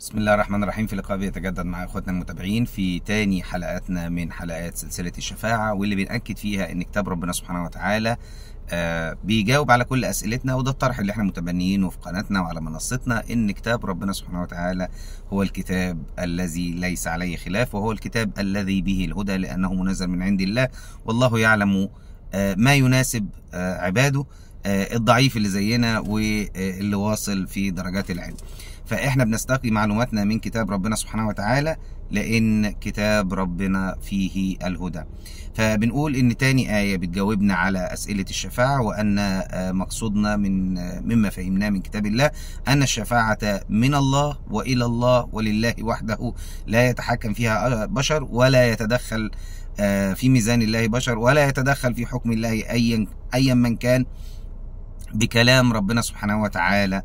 بسم الله الرحمن الرحيم في لقاء بيتجدد مع اخواتنا المتابعين في تاني حلقاتنا من حلقات سلسلة الشفاعة واللي بنأكد فيها ان كتاب ربنا سبحانه وتعالى آه بيجاوب على كل اسئلتنا وده الطرح اللي احنا متبنيينه في قناتنا وعلى منصتنا ان كتاب ربنا سبحانه وتعالى هو الكتاب الذي ليس عليه خلاف وهو الكتاب الذي به الهدى لانه منزل من عند الله والله يعلم آه ما يناسب آه عباده الضعيف اللي زينا واللي واصل في درجات العلم فاحنا بنستقي معلوماتنا من كتاب ربنا سبحانه وتعالى لان كتاب ربنا فيه الهدى فبنقول ان تاني آية بتجاوبنا على أسئلة الشفاعة وأن مقصودنا من مما فهمناه من كتاب الله أن الشفاعة من الله وإلى الله ولله وحده لا يتحكم فيها بشر ولا يتدخل في ميزان الله بشر ولا يتدخل في حكم الله أيا أيا من كان بكلام ربنا سبحانه وتعالى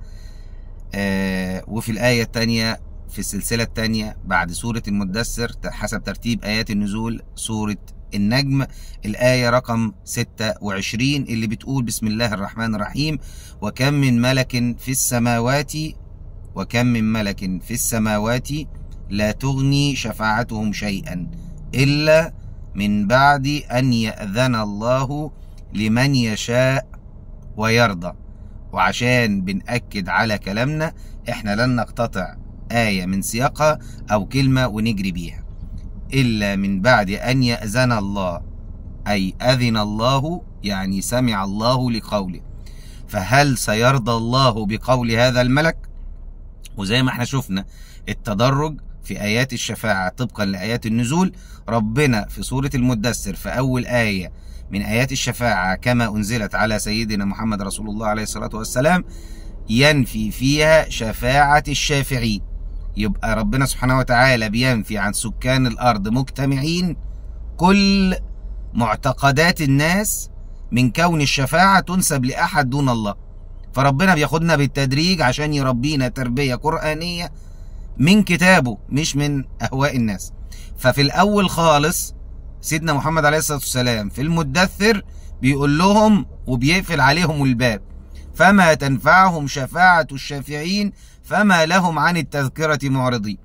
آه وفي الآية الثانية في السلسلة الثانية بعد سورة المدثر حسب ترتيب آيات النزول سورة النجم الآية رقم 26 اللي بتقول بسم الله الرحمن الرحيم وكم من ملك في السماوات وكم من ملك في السماوات لا تغني شفاعتهم شيئا إلا من بعد أن يأذن الله لمن يشاء ويرضى وعشان بنأكد على كلامنا احنا لن نقتطع آية من سياقها أو كلمة ونجري بيها إلا من بعد أن يأذن الله أي أذن الله يعني سمع الله لقوله فهل سيرضى الله بقول هذا الملك وزي ما احنا شفنا التدرج في آيات الشفاعة طبقا لآيات النزول ربنا في سورة المدثر في أول آية من آيات الشفاعة كما أنزلت على سيدنا محمد رسول الله عليه الصلاة والسلام ينفي فيها شفاعة الشافعين يبقى ربنا سبحانه وتعالى بينفي عن سكان الأرض مجتمعين كل معتقدات الناس من كون الشفاعة تنسب لأحد دون الله فربنا بياخدنا بالتدريج عشان يربينا تربية قرآنية من كتابه مش من أهواء الناس ففي الأول خالص سيدنا محمد عليه الصلاة والسلام في المدثر بيقول لهم وبيقفل عليهم الباب فما تنفعهم شفاعة الشافعين فما لهم عن التذكرة معرضين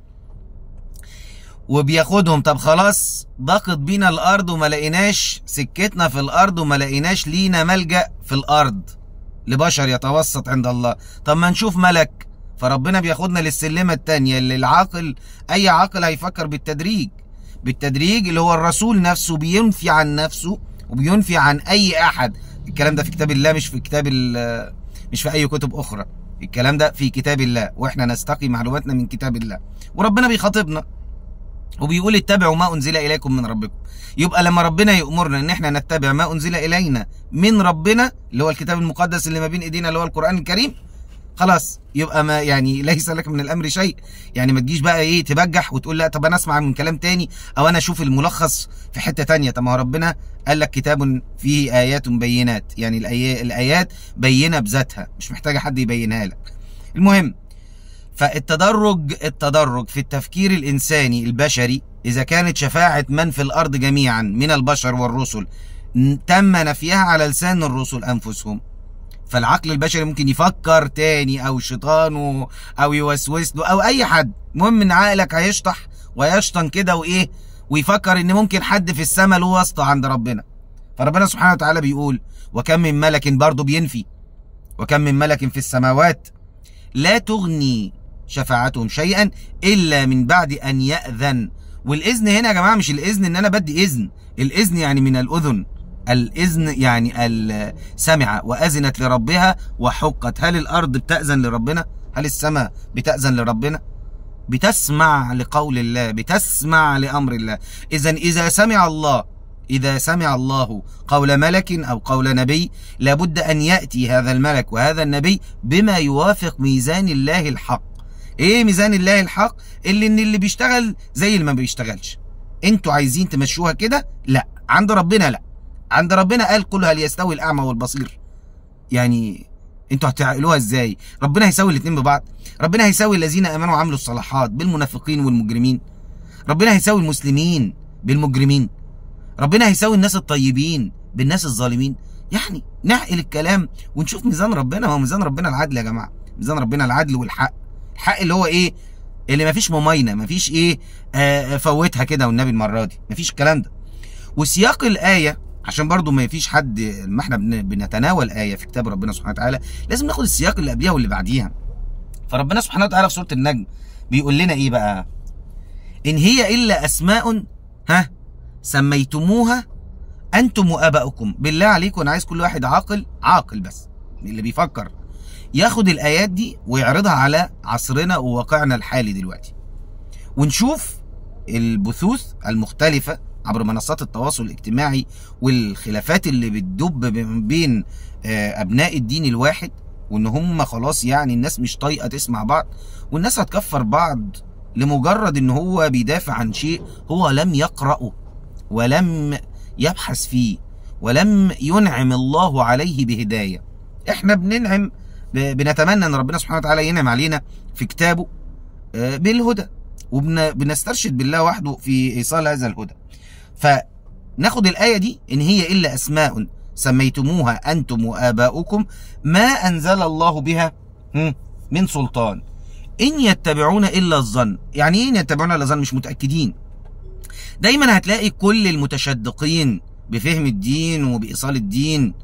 وبياخدهم طب خلاص ضاقت بينا الأرض وما لقيناش سكتنا في الأرض وما لقيناش لينا ملجأ في الأرض لبشر يتوسط عند الله طب ما نشوف ملك فربنا بياخدنا للسلمة التانية اللي العاقل أي عاقل هيفكر بالتدريج بالتدريج اللي هو الرسول نفسه بينفي عن نفسه وبينفي عن اي احد الكلام ده في كتاب الله مش في كتاب مش في اي كتب اخرى الكلام ده في كتاب الله واحنا نستقي معلوماتنا من كتاب الله وربنا بيخاطبنا وبيقول اتبعوا ما انزل اليكم من ربكم يبقى لما ربنا يامرنا ان احنا نتبع ما انزل الينا من ربنا اللي هو الكتاب المقدس اللي ما بين ايدينا اللي هو القران الكريم خلاص يبقى ما يعني ليس لك من الامر شيء يعني ما تجيش بقى ايه تبجح وتقول لا طب انا اسمع من كلام تاني او انا اشوف الملخص في حته تانية طب ما هو ربنا قال لك كتاب فيه ايات بينات يعني الايات بينه بذاتها مش محتاجه حد يبينها لك المهم فالتدرج التدرج في التفكير الانساني البشري اذا كانت شفاعه من في الارض جميعا من البشر والرسل تم نفيها على لسان الرسل انفسهم فالعقل البشري ممكن يفكر تاني او شيطانه او يوسوس له او اي حد المهم ان عقلك هيشطح ويشطن كده وايه ويفكر ان ممكن حد في السماء له واسطه عند ربنا فربنا سبحانه وتعالى بيقول وكم من ملك برضه بينفي وكم من ملك في السماوات لا تغني شفاعتهم شيئا الا من بعد ان ياذن والاذن هنا يا جماعه مش الاذن ان انا بدي اذن الاذن يعني من الاذن الإذن يعني السمع وأذنت لربها وحقت هل الأرض بتأذن لربنا هل السماء بتأذن لربنا بتسمع لقول الله بتسمع لأمر الله إذا إذا سمع الله إذا سمع الله قول ملك أو قول نبي لابد أن يأتي هذا الملك وهذا النبي بما يوافق ميزان الله الحق إيه ميزان الله الحق اللي إن اللي بيشتغل زي اللي ما بيشتغلش انتوا عايزين تمشوها كده لا عند ربنا لا عند ربنا قال قل هل يستوي الاعمى والبصير يعني انتوا هتعقلوها ازاي ربنا هيساوي الاثنين ببعض ربنا هيساوي الذين امنوا وعملوا الصالحات بالمنافقين والمجرمين ربنا هيساوي المسلمين بالمجرمين ربنا هيساوي الناس الطيبين بالناس الظالمين يعني نعقل الكلام ونشوف ميزان ربنا هو ميزان ربنا العدل يا جماعه ميزان ربنا العدل والحق الحق اللي هو ايه اللي مفيش مماينه مفيش ايه آه فوتها كده والنبي المره دي مفيش الكلام ده وسياق الايه عشان برضو ما فيش حد ما احنا بن- بنتناول ايه في كتاب ربنا سبحانه وتعالى لازم ناخد السياق اللي قبليها واللي بعديها فربنا سبحانه وتعالى في سوره النجم بيقول لنا ايه بقى ان هي الا اسماء ها سميتموها انتم واباؤكم بالله عليكم انا عايز كل واحد عاقل عاقل بس اللي بيفكر ياخد الايات دي ويعرضها على عصرنا وواقعنا الحالي دلوقتي ونشوف البثوث المختلفة عبر منصات التواصل الاجتماعي والخلافات اللي بتدب بين آه، أبناء الدين الواحد وإن هم خلاص يعني الناس مش طايقة تسمع بعض والناس هتكفر بعض لمجرد إن هو بيدافع عن شيء هو لم يقرأه ولم يبحث فيه ولم ينعم الله عليه بهداية احنا بننعم ب- بنتمنى ان ربنا سبحانه وتعالى ينعم علينا في كتابه آه، بالهدى وبنسترشد بالله وحده في ايصال هذا الهدى فناخد الايه دي ان هي الا اسماء سميتموها انتم واباؤكم ما انزل الله بها هم، من سلطان ان يتبعون الا الظن يعني ايه إن يتبعون الا الظن مش متاكدين دايما هتلاقي كل المتشدقين بفهم الدين وبايصال الدين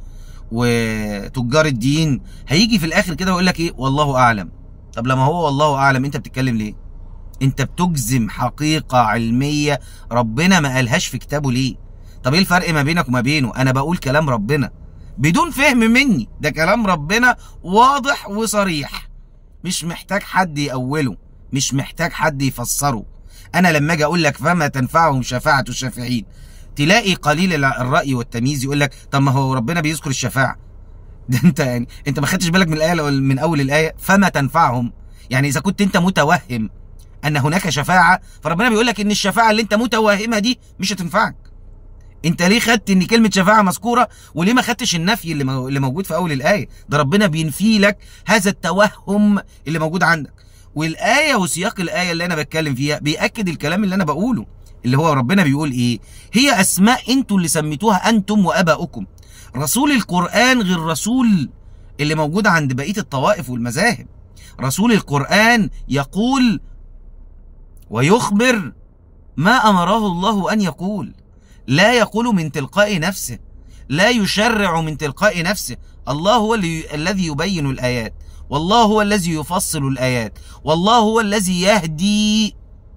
وتجار الدين هيجي في الاخر كده ويقول لك ايه والله اعلم طب لما هو والله اعلم انت بتتكلم ليه انت بتجزم حقيقة علمية ربنا ما قالهاش في كتابه ليه طب ايه الفرق ما بينك وما بينه انا بقول كلام ربنا بدون فهم مني ده كلام ربنا واضح وصريح مش محتاج حد يأوله مش محتاج حد يفسره انا لما اجي اقول لك فما تنفعهم شفاعة الشافعين تلاقي قليل الع- الرأي والتمييز يقول لك طب ما هو ربنا بيذكر الشفاعة ده انت يعني انت ما خدتش بالك من الايه الأول- من اول الايه فما تنفعهم يعني اذا كنت انت متوهم ان هناك شفاعه فربنا بيقول لك ان الشفاعه اللي انت متوهمها دي مش هتنفعك انت ليه خدت ان كلمه شفاعه مذكوره وليه ما خدتش النفي اللي مو- اللي موجود في اول الايه ده ربنا بينفي لك هذا التوهم اللي موجود عندك والايه وسياق الايه اللي انا بتكلم فيها بياكد الكلام اللي انا بقوله اللي هو ربنا بيقول ايه هي اسماء انتوا اللي سميتوها انتم واباؤكم رسول القران غير رسول اللي موجود عند بقيه الطوائف والمذاهب رسول القران يقول ويخبر ما امره الله ان يقول لا يقول من تلقاء نفسه لا يشرع من تلقاء نفسه الله هو اللي الذي يبين الايات والله هو الذي يفصل الايات والله هو الذي يهدي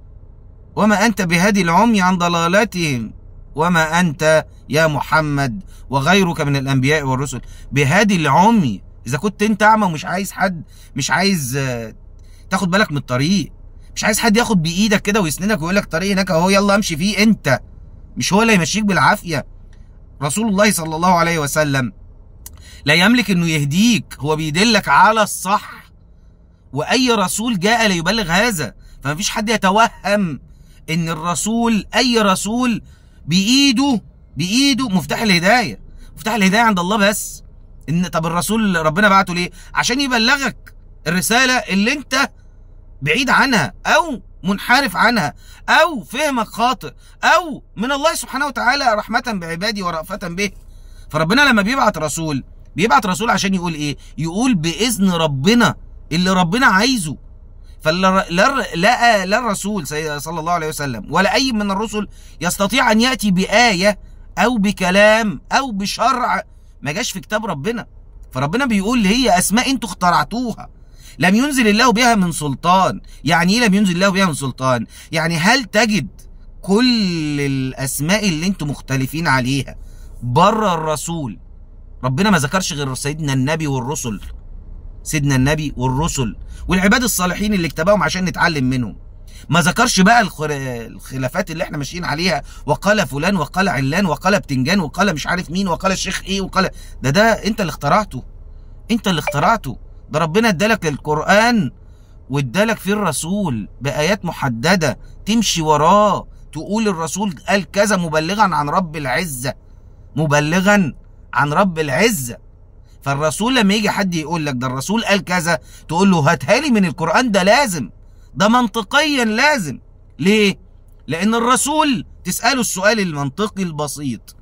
وما انت بهدي العمي عن ضلالتهم وما انت يا محمد وغيرك من الانبياء والرسل بهادي العمي اذا كنت انت اعمى ومش عايز حد مش عايز آه، تاخد بالك من الطريق مش عايز حد ياخد بايدك كده ويسندك ويقول لك الطريق هناك اهو يلا امشي فيه انت مش هو اللي يمشيك بالعافيه رسول الله صلى الله عليه وسلم لا يملك انه يهديك هو بيدلك على الصح واي رسول جاء ليبلغ هذا فمفيش حد يتوهم ان الرسول اي رسول بايده بايده مفتاح الهدايه مفتاح الهدايه عند الله بس ان طب الرسول ربنا بعته ليه عشان يبلغك الرساله اللي انت بعيد عنها او منحرف عنها او فهمك خاطئ او من الله سبحانه وتعالى رحمه بعباده ورأفه به فربنا لما بيبعت رسول بيبعت رسول عشان يقول ايه يقول باذن ربنا اللي ربنا عايزه فلا لا لا, لا الرسول سي- صلى الله عليه وسلم ولا اي من الرسل يستطيع ان ياتي بايه او بكلام او بشرع ما جاش في كتاب ربنا فربنا بيقول هي اسماء انتوا اخترعتوها لم ينزل الله بها من سلطان يعني ايه لم ينزل الله بها من سلطان يعني هل تجد كل الاسماء اللي انتوا مختلفين عليها بره الرسول ربنا ما ذكرش غير سيدنا النبي والرسل سيدنا النبي والرسل والعباد الصالحين اللي اكتباهم عشان نتعلم منهم ما ذكرش بقى الخر- الخلافات اللي احنا ماشيين عليها وقال فلان وقال علان وقال بتنجان وقال مش عارف مين وقال الشيخ ايه وقال ده ده انت اللي اخترعته انت اللي اخترعته ده ربنا ادالك القرآن وادالك فيه الرسول بآيات محددة تمشي وراه تقول الرسول قال كذا مبلغا عن رب العزة مبلغا عن رب العزة فالرسول لما يجي حد يقول لك ده الرسول قال كذا تقول له هاتها لي من القرآن ده لازم ده منطقيا لازم ليه؟ لأن الرسول تسأله السؤال المنطقي البسيط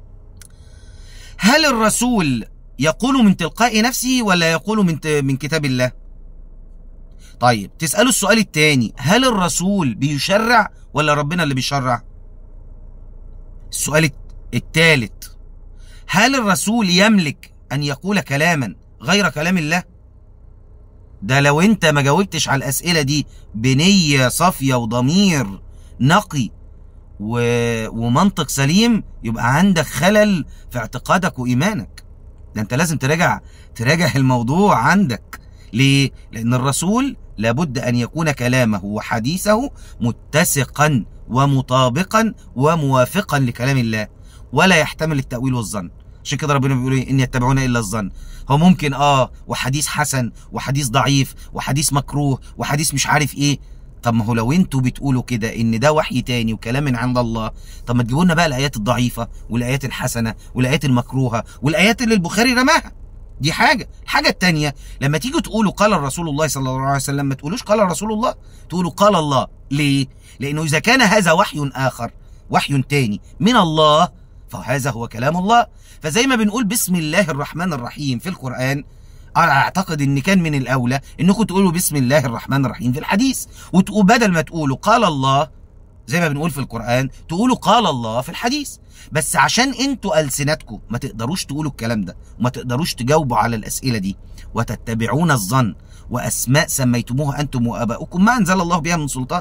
هل الرسول يقول من تلقاء نفسه ولا يقول من ت- من كتاب الله؟ طيب تسألوا السؤال التاني هل الرسول بيشرع ولا ربنا اللي بيشرع السؤال التالت هل الرسول يملك أن يقول كلاما غير كلام الله ده لو انت ما جاوبتش على الأسئلة دي بنية صافية وضمير نقي و... ومنطق سليم يبقى عندك خلل في اعتقادك وإيمانك ده انت لازم تراجع تراجع الموضوع عندك ليه؟ لأن الرسول لابد أن يكون كلامه وحديثه متسقا ومطابقا وموافقا لكلام الله ولا يحتمل التأويل والظن عشان كده ربنا بيقول إن يتبعون إلا الظن هو ممكن آه وحديث حسن وحديث ضعيف وحديث مكروه وحديث مش عارف إيه طب ما هو لو انتوا بتقولوا كده ان ده وحي تاني وكلام من عند الله طب ما تجيبوا لنا بقى الايات الضعيفه والايات الحسنه والايات المكروهه والايات اللي البخاري رماها دي حاجة الحاجة التانية لما تيجوا تقولوا قال الرسول الله صلى الله عليه وسلم ما تقولوش قال رسول الله تقولوا قال الله ليه لأنه إذا كان هذا وحي آخر وحي تاني من الله فهذا هو كلام الله فزي ما بنقول بسم الله الرحمن الرحيم في القرآن أنا أعتقد إن كان من الأولى إنكم تقولوا بسم الله الرحمن الرحيم في الحديث وتقول بدل ما تقولوا قال الله زي ما بنقول في القرآن تقولوا قال الله في الحديث بس عشان انتوا ألسنتكم ما تقدروش تقولوا الكلام ده وما تقدروش تجاوبوا على الأسئلة دي وتتبعون الظن وأسماء سميتموها أنتم وآباؤكم ما أنزل الله بها من سلطان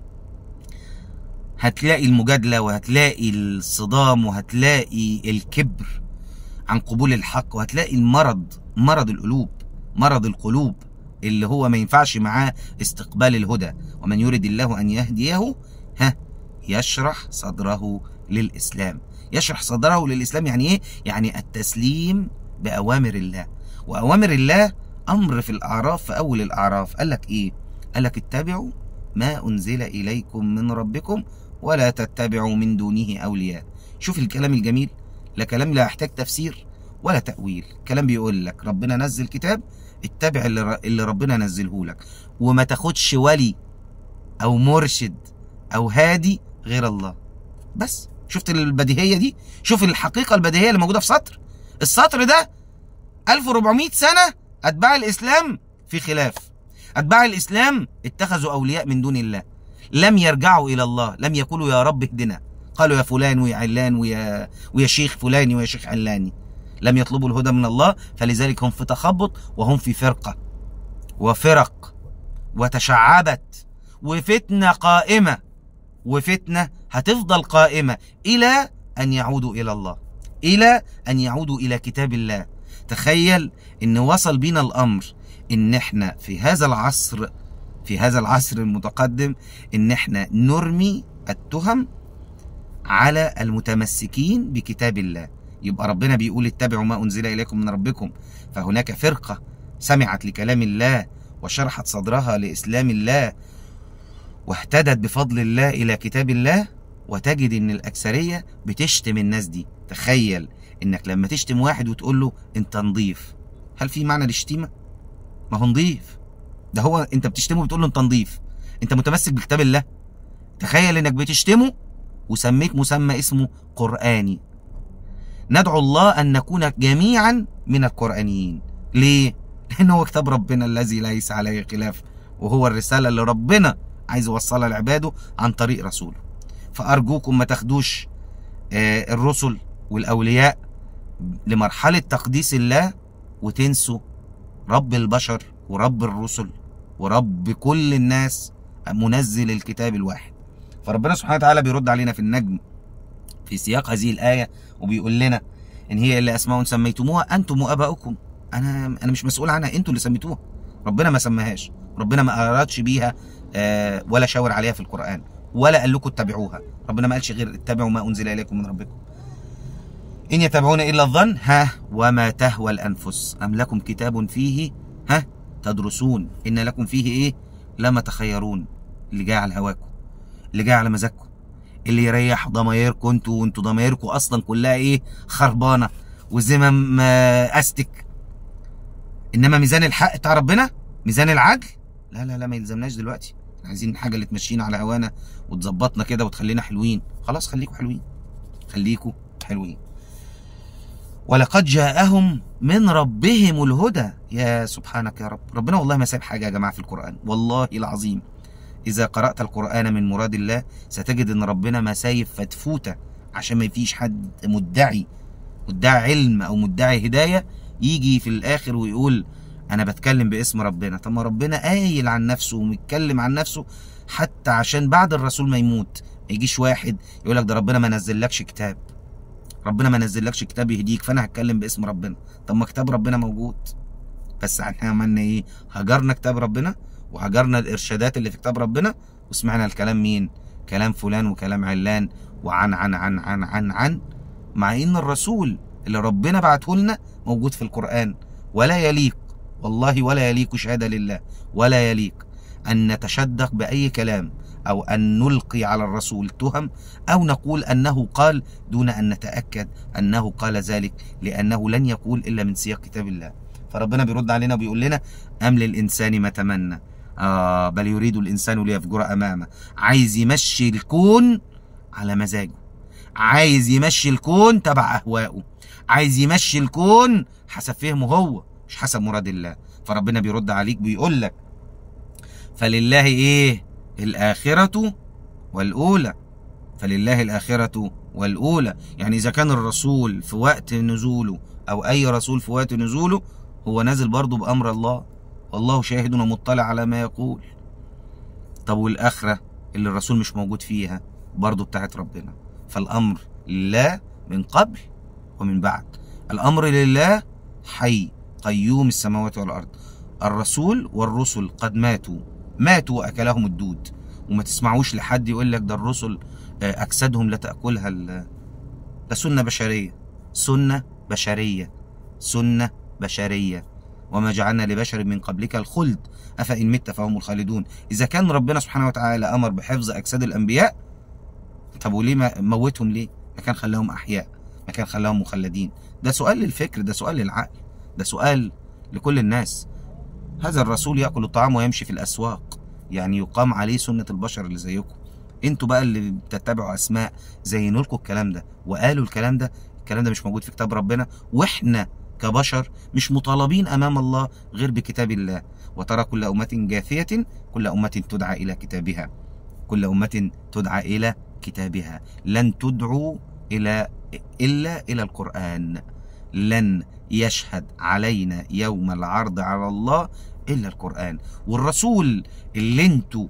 هتلاقي المجادلة وهتلاقي الصدام وهتلاقي الكبر عن قبول الحق وهتلاقي المرض مرض القلوب مرض القلوب اللي هو ما ينفعش معاه استقبال الهدى ومن يريد الله أن يهديه ها يشرح صدره للإسلام يشرح صدره للإسلام يعني إيه؟ يعني التسليم بأوامر الله وأوامر الله أمر في الأعراف في أول الأعراف قال لك إيه؟ قال لك اتبعوا ما أنزل إليكم من ربكم ولا تتبعوا من دونه أولياء شوف الكلام الجميل لا كلام لا يحتاج تفسير ولا تأويل كلام بيقول لك ربنا نزل كتاب اتبع اللي, اللي ربنا نزله لك وما تاخدش ولي أو مرشد أو هادي غير الله بس شفت البديهية دي شوف الحقيقة البديهية اللي موجودة في سطر السطر ده 1400 سنة أتباع الإسلام في خلاف أتباع الإسلام اتخذوا أولياء من دون الله لم يرجعوا إلى الله لم يقولوا يا رب اهدنا قالوا يا فلان ويا علان ويا, ويا شيخ فلاني ويا شيخ علاني لم يطلبوا الهدى من الله فلذلك هم في تخبط وهم في فرقة وفرق وتشعبت وفتنة قائمة وفتنة هتفضل قائمة إلى أن يعودوا إلى الله إلى أن يعودوا إلى كتاب الله تخيل أن وصل بنا الأمر أن احنا في هذا العصر في هذا العصر المتقدم أن احنا نرمي التهم على المتمسكين بكتاب الله يبقى ربنا بيقول اتبعوا ما أنزل إليكم من ربكم فهناك فرقة سمعت لكلام الله وشرحت صدرها لإسلام الله واهتدت بفضل الله إلى كتاب الله وتجد إن الأكثرية بتشتم الناس دي تخيل إنك لما تشتم واحد وتقول له أنت نضيف هل في معنى للشتيمة؟ ما هو نضيف ده هو أنت بتشتمه وبتقول له أنت نضيف أنت متمسك بكتاب الله تخيل إنك بتشتمه وسميت مسمى اسمه قرآني ندعو الله أن نكون جميعا من القرآنيين ليه؟ لأنه هو كتاب ربنا الذي ليس عليه خلاف وهو الرسالة اللي ربنا عايز يوصلها لعباده عن طريق رسوله فأرجوكم ما تاخدوش الرسل والأولياء لمرحلة تقديس الله وتنسوا رب البشر ورب الرسل ورب كل الناس منزل الكتاب الواحد فربنا سبحانه وتعالى بيرد علينا في النجم في سياق هذه الآية وبيقول لنا إن هي اللي أسماء سميتموها أنتم وآباؤكم أنا أنا مش مسؤول عنها أنتوا اللي سميتوها ربنا ما سماهاش ربنا ما أرادش بيها آه ولا شاور عليها في القرآن ولا قال لكم اتبعوها ربنا ما قالش غير اتبعوا ما أنزل إليكم من ربكم إن يتبعون إلا الظن ها وما تهوى الأنفس أم لكم كتاب فيه ها تدرسون إن لكم فيه إيه لما تخيرون اللي جاي على هواكم اللي جاي على مزاجكم اللي يريح ضمايركم انتوا وانتوا ضمايركم اصلا كلها ايه خربانه وزمم استك انما ميزان الحق بتاع ربنا ميزان العدل لا لا لا ما يلزمناش دلوقتي عايزين الحاجه اللي تمشينا على هوانا وتظبطنا كده وتخلينا حلوين خلاص خليكوا حلوين خليكوا حلوين ولقد جاءهم من ربهم الهدى يا سبحانك يا رب ربنا والله ما ساب حاجة يا جماعة في القرآن والله العظيم إذا قرأت القرآن من مراد الله ستجد أن ربنا ما سايب فتفوتة عشان ما فيش حد مدعي مدعي علم أو مدعي هداية يجي في الآخر ويقول أنا بتكلم باسم ربنا طب ما ربنا قايل عن نفسه ومتكلم عن نفسه حتى عشان بعد الرسول ما يموت ما يجيش واحد يقول لك ده ربنا ما نزلكش كتاب ربنا ما نزلكش كتاب يهديك فانا هتكلم باسم ربنا طب ما كتاب ربنا موجود بس احنا عملنا ايه هجرنا كتاب ربنا وهجرنا الارشادات اللي في كتاب ربنا وسمعنا الكلام مين كلام فلان وكلام علان وعن عن عن عن عن عن مع ان الرسول اللي ربنا بعته لنا موجود في القرآن ولا يليق والله ولا يليق شهادة لله ولا يليق أن نتشدق بأي كلام أو أن نلقي على الرسول تهم أو نقول أنه قال دون أن نتأكد أنه قال ذلك لأنه لن يقول إلا من سياق كتاب الله فربنا بيرد علينا وبيقول لنا أم للإنسان ما تمنى آه بل يريد الإنسان ليفجر أمامه عايز يمشي الكون على مزاجه عايز يمشي الكون تبع أهوائه عايز يمشي الكون حسب فهمه هو مش حسب مراد الله فربنا بيرد عليك بيقول لك فلله ايه الآخرة والأولى فلله الآخرة والأولى يعني إذا كان الرسول في وقت نزوله أو أي رسول في وقت نزوله هو نازل برضه بأمر الله والله شاهد ومطلع على ما يقول طب والآخرة اللي الرسول مش موجود فيها برضه بتاعت ربنا فالأمر لله من قبل ومن بعد الأمر لله حي قيوم السماوات والأرض الرسول والرسل قد ماتوا ماتوا وأكلهم الدود وما تسمعوش لحد يقول لك ده الرسل أجسادهم لا تأكلها ده سنة بشرية سنة بشرية سنة بشرية وما جعلنا لبشر من قبلك الخلد أفإن مت فهم الخالدون إذا كان ربنا سبحانه وتعالى أمر بحفظ أجساد الأنبياء طب وليه ما موتهم ليه؟ ما كان خلاهم أحياء ما كان خلاهم مخلدين ده سؤال للفكر ده سؤال للعقل ده سؤال لكل الناس هذا الرسول يأكل الطعام ويمشي في الأسواق يعني يقام عليه سنة البشر اللي زيكم انتوا بقى اللي بتتبعوا أسماء زينوا لكم الكلام ده وقالوا الكلام ده الكلام ده مش موجود في كتاب ربنا واحنا كبشر مش مطالبين أمام الله غير بكتاب الله وترى كل أمة جاثية كل أمة تدعى إلى كتابها كل أمة تدعى إلى كتابها لن تدعوا إلى إلا إلى القرآن لن يشهد علينا يوم العرض على الله إلا القرآن والرسول اللي انتوا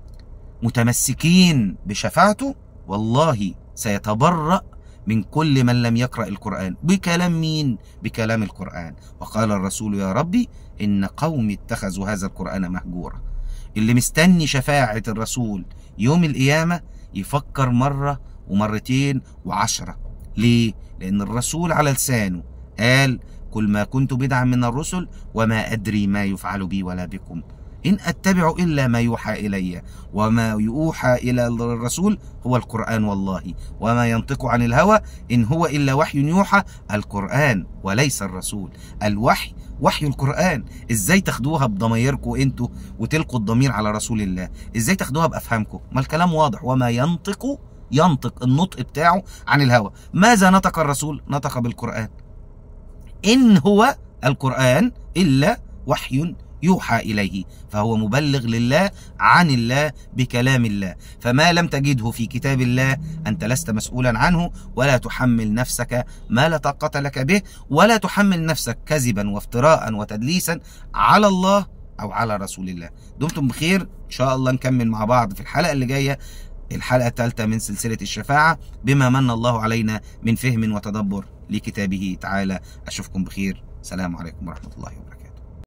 متمسكين بشفاعته والله سيتبرأ من كل من لم يقرأ القرآن بكلام مين؟ بكلام القرآن وقال الرسول يا ربي إن قومي اتخذوا هذا القرآن مهجورا اللي مستني شفاعة الرسول يوم القيامة يفكر مرة ومرتين وعشرة ليه؟ لأن الرسول على لسانه قال كل ما كنت بدعا من الرسل وما أدري ما يفعل بي ولا بكم إن أتبع إلا ما يوحى إلي وما يوحى إلى الرسول هو القرآن والله وما ينطق عن الهوى إن هو إلا وحي يوحى القرآن وليس الرسول الوحي وحي القرآن ازاي تاخدوها بضميركم انتوا وتلقوا الضمير على رسول الله ازاي تاخدوها بأفهامكم ما الكلام واضح وما ينطق ينطق النطق بتاعه عن الهوى ماذا نطق الرسول نطق بالقرآن إن هو القرآن إلا وحي يوحى إليه فهو مبلغ لله عن الله بكلام الله فما لم تجده في كتاب الله أنت لست مسؤولا عنه ولا تحمل نفسك ما لا طاقة لك به ولا تحمل نفسك كذبا وافتراء وتدليسا على الله أو على رسول الله دمتم بخير إن شاء الله نكمل مع بعض في الحلقة اللي جاية الحلقة الثالثة من سلسلة الشفاعة بما من الله علينا من فهم وتدبر لكتابه تعالى أشوفكم بخير سلام عليكم ورحمة الله وبركاته